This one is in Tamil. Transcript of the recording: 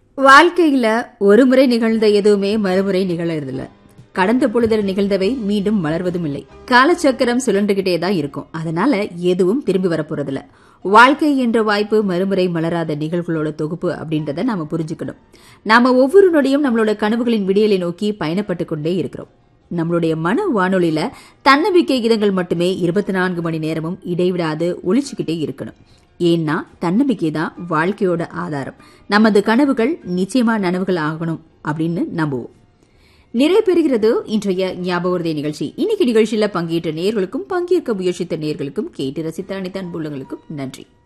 வாழ்க்கையில ஒரு முறை நிகழ்ந்த எதுவுமே மறுமுறை நிகழறதில்ல கடந்த பொழுதில் நிகழ்ந்தவை மீண்டும் மலர்வதும் இல்லை காலச்சக்கரம் சுழன்றுகிட்டே தான் இருக்கும் அதனால எதுவும் திரும்பி வரப்போறதில்ல வாழ்க்கை என்ற வாய்ப்பு மறுமுறை மலராத நிகழ்வுகளோட தொகுப்பு அப்படின்றத நாம புரிஞ்சுக்கணும் நாம ஒவ்வொரு நொடியும் நம்மளோட கனவுகளின் விடியலை நோக்கி பயணப்பட்டு கொண்டே இருக்கிறோம் நம்மளுடைய மன வானொலியில தன்னம்பிக்கை கீதங்கள் மட்டுமே இருபத்தி நான்கு மணி நேரமும் இடைவிடாது ஒழிச்சுக்கிட்டே இருக்கணும் ஏன்னா தன்னம்பிக்கை தான் வாழ்க்கையோட ஆதாரம் நமது கனவுகள் நிச்சயமா நனவுகள் ஆகணும் அப்படின்னு நம்புவோம் நிறைய பெறுகிறது இன்றைய ஞாபகத்தை நிகழ்ச்சி இன்னைக்கு நிகழ்ச்சியில பங்கேற்ற நேர்களுக்கும் பங்கேற்க முயற்சித்த நேர்களுக்கும் கேட்டு ரசித்த அனைத்து அன்புள்ளங்களுக்கும் நன்றி